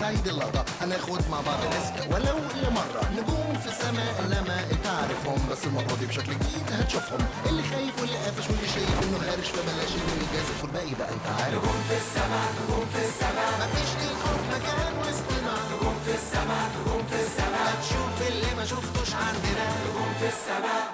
تعيد اللقطة هناخد مع بعض ريسك ولو لمرة نجوم في السماء لما تعرفهم بس المرة دي بشكل جديد هتشوفهم اللي خايف واللي قافش واللي شايف انه هارش فبلاش اللي يجازف والباقي بقى انت عارف نجوم في السماء نجوم في السماء مفيش للخوف مكان وسطنا نجوم في السماء نجوم في السماء هتشوف اللي ما شفتوش عندنا نجوم في السماء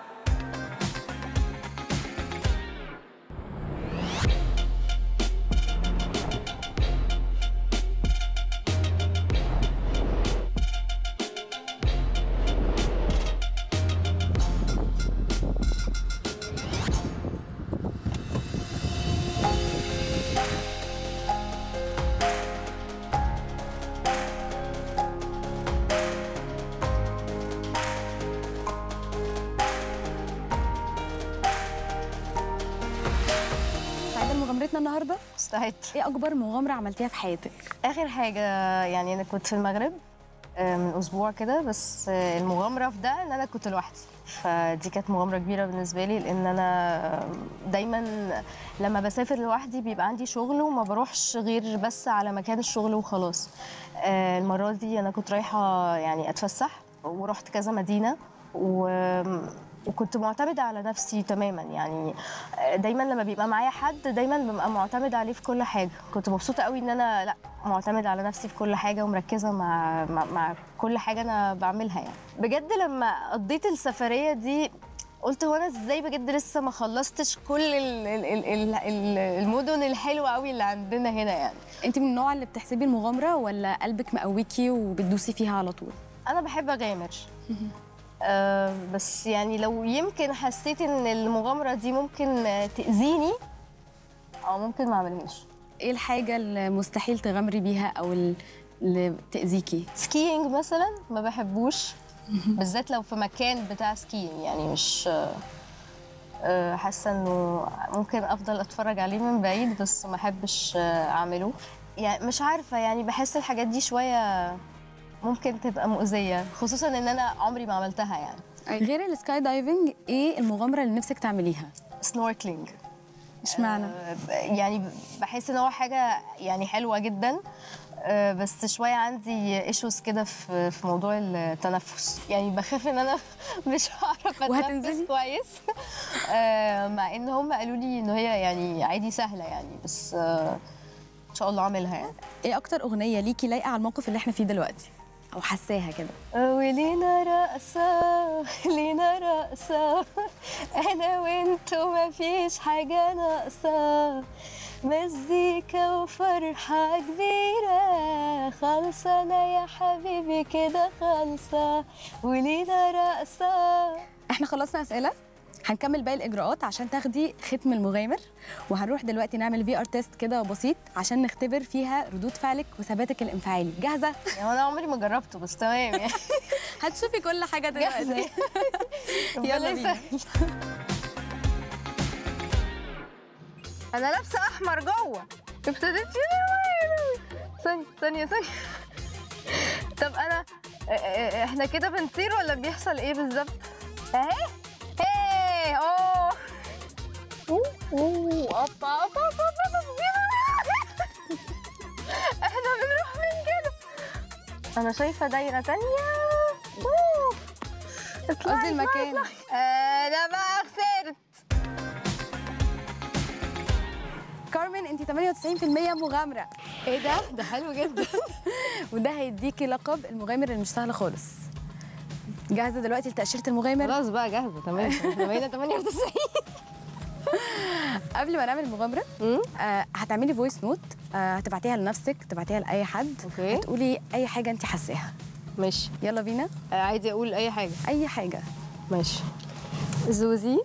سعيدة مغامرتنا النهارده استعدت ايه اكبر مغامره عملتيها في حياتك اخر حاجه يعني انا كنت في المغرب آه، من اسبوع كده بس آه، المغامره في ده ان انا كنت لوحدي فدي كانت مغامره كبيره بالنسبه لي لان انا دايما لما بسافر لوحدي بيبقى عندي شغل وما بروحش غير بس على مكان الشغل وخلاص آه، المره دي انا كنت رايحه يعني اتفسح ورحت كذا مدينه و وكنت معتمدة على نفسي تماما يعني دايما لما بيبقى معايا حد دايما ببقى معتمدة عليه في كل حاجة كنت مبسوطة قوي ان انا لا معتمدة على نفسي في كل حاجة ومركزة مع مع, مع كل حاجة انا بعملها يعني بجد لما قضيت السفرية دي قلت هو انا ازاي بجد لسه ما خلصتش كل ال- ال- ال- ال- ال- المدن الحلوة قوي اللي عندنا هنا يعني انت من النوع اللي بتحسبي المغامره ولا قلبك مقويكي وبتدوسي فيها على طول انا بحب اغامر آه بس يعني لو يمكن حسيت ان المغامره دي ممكن آه، تاذيني او ممكن ما اعملهاش ايه الحاجه اللي مستحيل تغامري بيها او ال- اللي تاذيكي سكينج مثلا ما بحبوش بالذات لو في مكان بتاع سكينج يعني مش آه، آه، حاسه انه ممكن افضل اتفرج عليه من بعيد بس ما احبش آه، اعمله يعني مش عارفه يعني بحس الحاجات دي شويه ممكن تبقى مؤذيه خصوصا ان انا عمري ما عملتها يعني غير السكاي دايفنج ايه المغامره اللي نفسك تعمليها سنوركلينج اشمعنى يعني بحس ان هو حاجه يعني حلوه جدا آه، بس شويه عندي ايشوز كده في في موضوع التنفس يعني بخاف ان انا مش هعرف اتنفس وهتنزلي؟ كويس آه، مع ان هم قالوا لي ان هي يعني عادي سهله يعني بس آه، ان شاء الله اعملها يعني ايه اكتر اغنيه ليكي لايقه على الموقف اللي احنا فيه دلوقتي او حساها كده ولينا رقصة لينا رقصة أنا وأنتو مفيش حاجة ناقصة مزيكا وفرحة كبيرة خلصانة يا حبيبي كده خالصة ولينا رقصة احنا خلصنا اسئله هنكمل باقي الاجراءات عشان تاخدي ختم المغامر وهنروح دلوقتي نعمل في ار تيست كده بسيط عشان نختبر فيها ردود فعلك وثباتك الانفعالي جاهزه يعني أنا عمري ما جربته بس تمام يعني هتشوفي كل حاجه جاهزة. دلوقتي ربنا يلا بينا. يسهل. انا لابسه احمر جوه ابتديت ثانيه ثانيه ثانيه طب انا اه، اه، احنا كده بنطير ولا بيحصل ايه بالظبط اهي هي اوه اوه اوه أبا أبا أبا أبا أبا. احنا بنروح من كده انا شايفه دايره تانية اوه اطلعي، قصدي اطلعي، المكان. اطلعي. انا بقى خسرت كارمن انت 98% مغامره ايه ده ده حلو جدا وده هيديكي لقب المغامر اللي مش سهل خالص جاهزه دلوقتي لتاشيره المغامر خلاص بقى جاهزه تمام احنا بقينا 98 قبل ما نعمل المغامره آه هتعملي فويس نوت آه هتبعتيها لنفسك تبعتيها لاي حد أوكي. هتقولي اي حاجه انت حاساها ماشي يلا بينا آه، عايزه اقول اي حاجه اي حاجه ماشي زوزي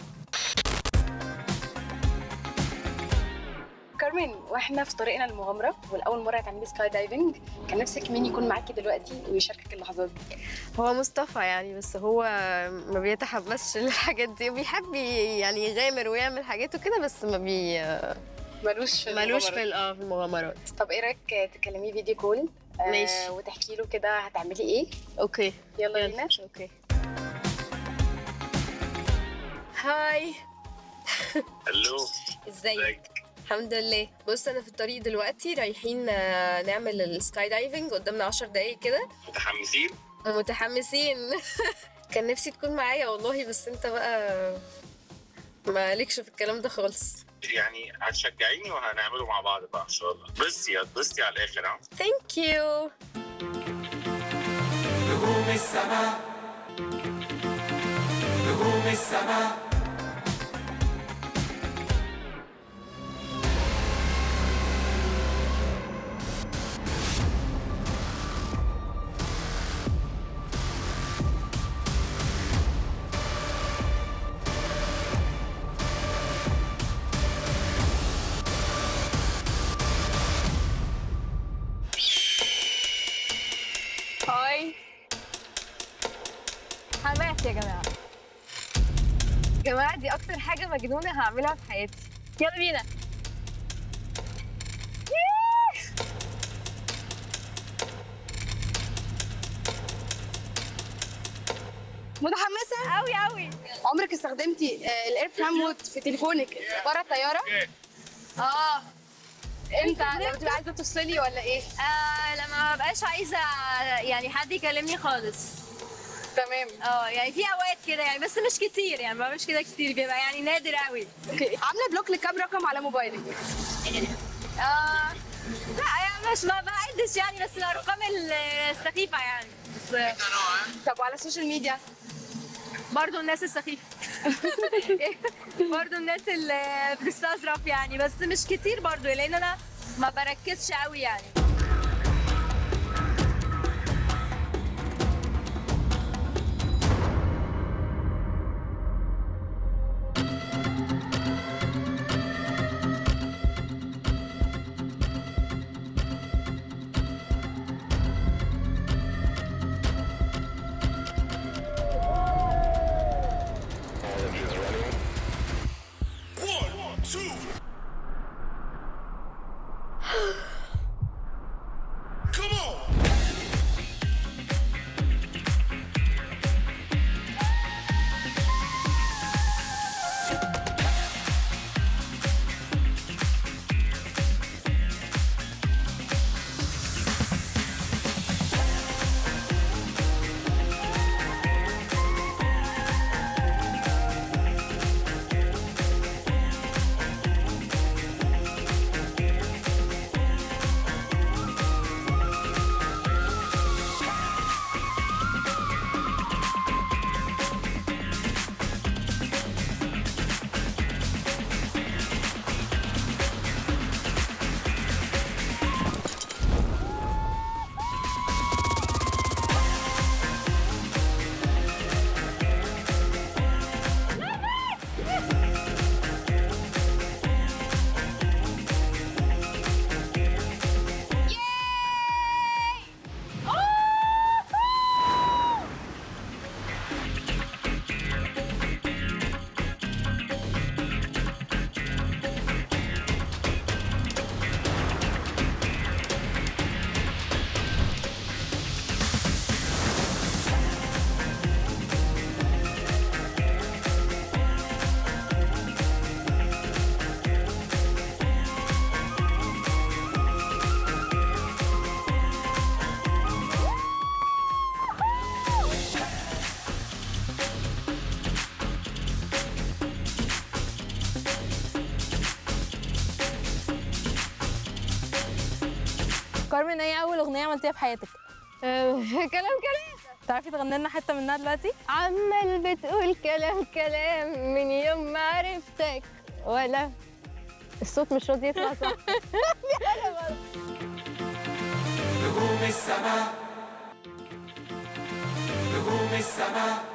كارمن واحنا في طريقنا للمغامره والاول مره هتعملي سكاي دايفنج كان نفسك مين يكون معاكي دلوقتي ويشاركك اللحظات دي هو مصطفى يعني بس هو ما بيتحمسش للحاجات دي وبيحب ي- يعني يغامر ويعمل حاجاته كده بس ما بي ملوش في ملوش المغامرة. في ال- اه في المغامرات طب ايه رايك تكلميه فيديو كول آه، ماشي. وتحكي له كده هتعملي ايه اوكي يلا بينا اوكي هاي الو ازيك الحمد لله بص انا في الطريق دلوقتي رايحين آه، نعمل السكاي دايفنج قدامنا 10 دقايق كده متحمسين ومتحمسين كان نفسي تكون معايا والله بس انت بقى مالكش في الكلام ده خالص يعني هتشجعيني وهنعمله مع بعض بقى ان شاء الله بصي هتبصي على الاخر ها ثانك يو نجوم السماء نجوم السماء هاي حماس يا جماعة يا جماعة دي أكتر حاجة مجنونة هعملها في حياتي يلا بينا متحمسه أوي أوي عمرك استخدمتي الاير مود في تليفونك بره الطياره اه امتى لما تبقي عايزه تفصلي ولا ايه آه لما ما بقاش عايزة يعني حد يكلمني خالص تمام اه يعني في أوقات كده يعني بس مش كتير يعني ما بعملش كده كتير بيبقى يعني نادر أوي اوكي عامله بلوك لكام رقم على موبايلك آه لا يعني مش ما بعدش يعني بس الأرقام السخيفة يعني بس طب وعلى السوشيال ميديا برضه الناس السخيفة برضه الناس اللي بتستظرف يعني بس مش كتير برضه لان انا ما بركزش قوي يعني كارمن ايه اول اغنيه عملتيها في حياتك كلام كلام تعرفي تغني لنا حته منها دلوقتي عمال بتقول كلام كلام من يوم ما عرفتك ولا الصوت مش راضي يطلع صح نجوم السماء نجوم السماء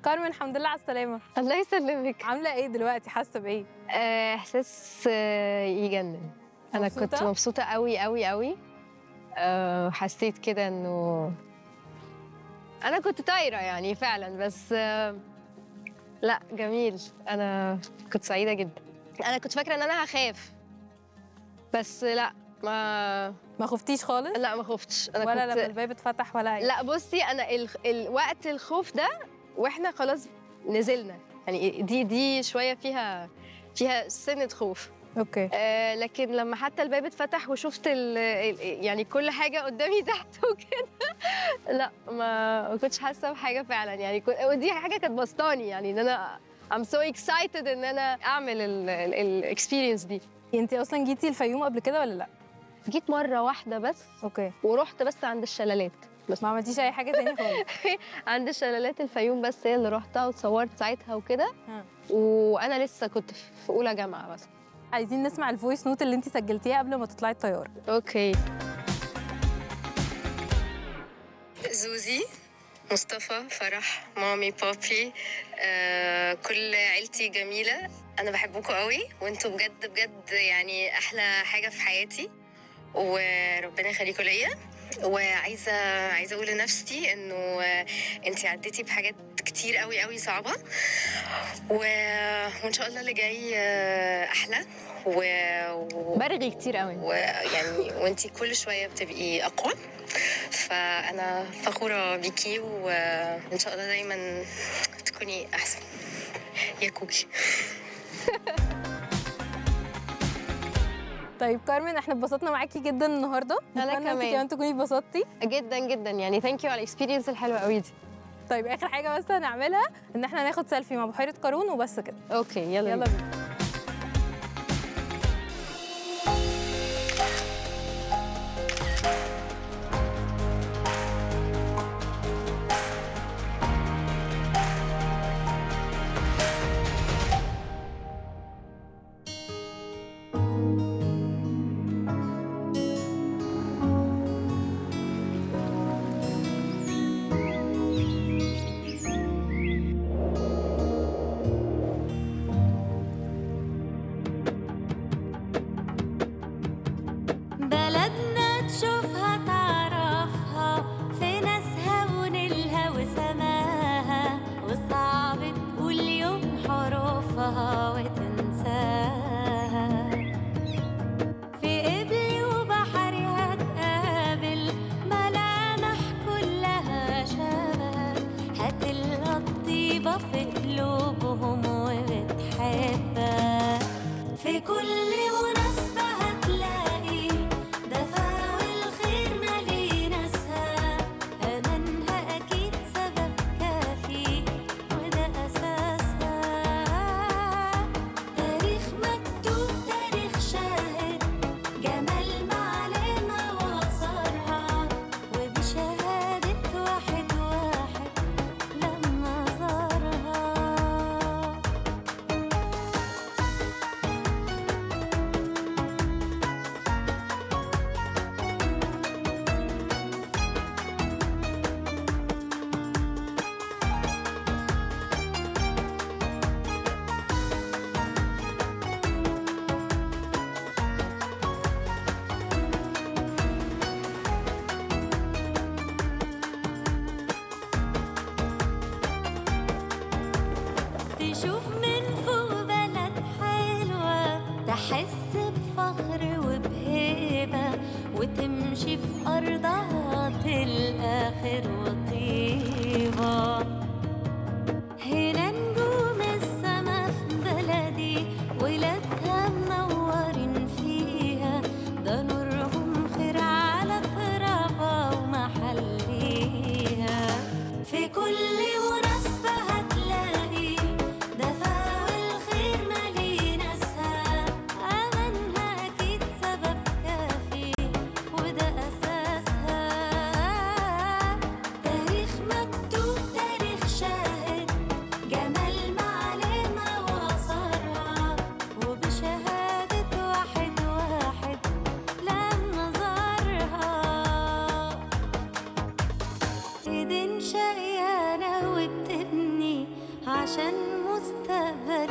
كارمن الحمد لله على السلامه الله يسلمك عامله ايه دلوقتي حاسه بايه آه، احساس آه، يجنن انا كنت مبسوطة؟ مبسوطه قوي قوي قوي آه، حسيت كده انه انا كنت طايره يعني فعلا بس آه، لا جميل انا كنت سعيده جدا انا كنت فاكره ان انا هخاف بس لا ما ما خفتيش خالص لا ما خفتش انا ولا كنت لما الباب اتفتح ولا اي لا بصي انا ال... الوقت الخوف ده واحنا خلاص نزلنا يعني دي دي شويه فيها فيها سنه خوف اوكي آه لكن لما حتى الباب اتفتح وشفت ال... ال... يعني كل حاجه قدامي تحت وكده لا ما ما كنتش حاسه بحاجه فعلا يعني كنت... ودي حاجه كانت بسطاني يعني ان انا I'm so excited ان انا اعمل الاكسبيرينس دي انت اصلا جيتي الفيوم قبل كده ولا لا جيت مره واحده بس اوكي ورحت بس عند الشلالات بس ما عملتيش اي حاجه تاني خالص عند شلالات الفيوم بس هي اللي رحتها وتصورت ساعتها وكده ها. وانا لسه كنت في اولى جامعه بس عايزين نسمع الفويس نوت اللي انت سجلتيها قبل ما تطلعي الطياره اوكي زوزي مصطفى فرح مامي بابي آه، كل عيلتي جميلة أنا بحبكم قوي وانتوا بجد بجد يعني أحلى حاجة في حياتي وربنا يخليكم ليا وعايزة عايزة أقول لنفسي إنه آه، انتي عديتي بحاجات كتير قوي قوي صعبة و... وإن شاء الله اللي جاي آه، أحلى و... و... برغي كتير قوي ويعني وانتي كل شويه بتبقي اقوى فانا فخوره بيكي وان شاء الله دايما تكوني احسن يا كوكي طيب كارمن احنا اتبسطنا معاكي جدا النهارده أنا نتمنى انت كمان. كمان تكوني اتبسطتي جدا جدا يعني ثانك يو على الاكسبيرينس الحلوه قوي دي طيب اخر حاجه بس هنعملها ان احنا ناخد سيلفي مع بحيره قارون وبس كده اوكي يلا, يلا بينا بلدنا تشوفها تعرفها في ناسها ونيلها وسماها وصعب تقول يوم حروفها وتنساها في قبلي وبحري هتقابل ملامح كلها شبه هتلقى الطيبة في قلوبهم وبتحبها في كل مناسبة هتلاقي دفا والخير مالي ناسها أمانها أكيد سبب كافي وده أساسها تاريخ مكتوب تاريخ شاهد جمال معلمة وآثارها وبشهادة واحد واحد لما زارها تشوف من فوق بلد حلوة تحس بفخر وبهيبة وتمشي في أرضها تلقى خير وطيبة هنا نجوم السما في بلدي ولادها منورين فيها ده نورهم خير على ترابها ومحليها في كل مناسبة هتلاقي دفا والخير مالي ناسها أمانها أكيد سبب كافي وده أساسها عشان مستقبلي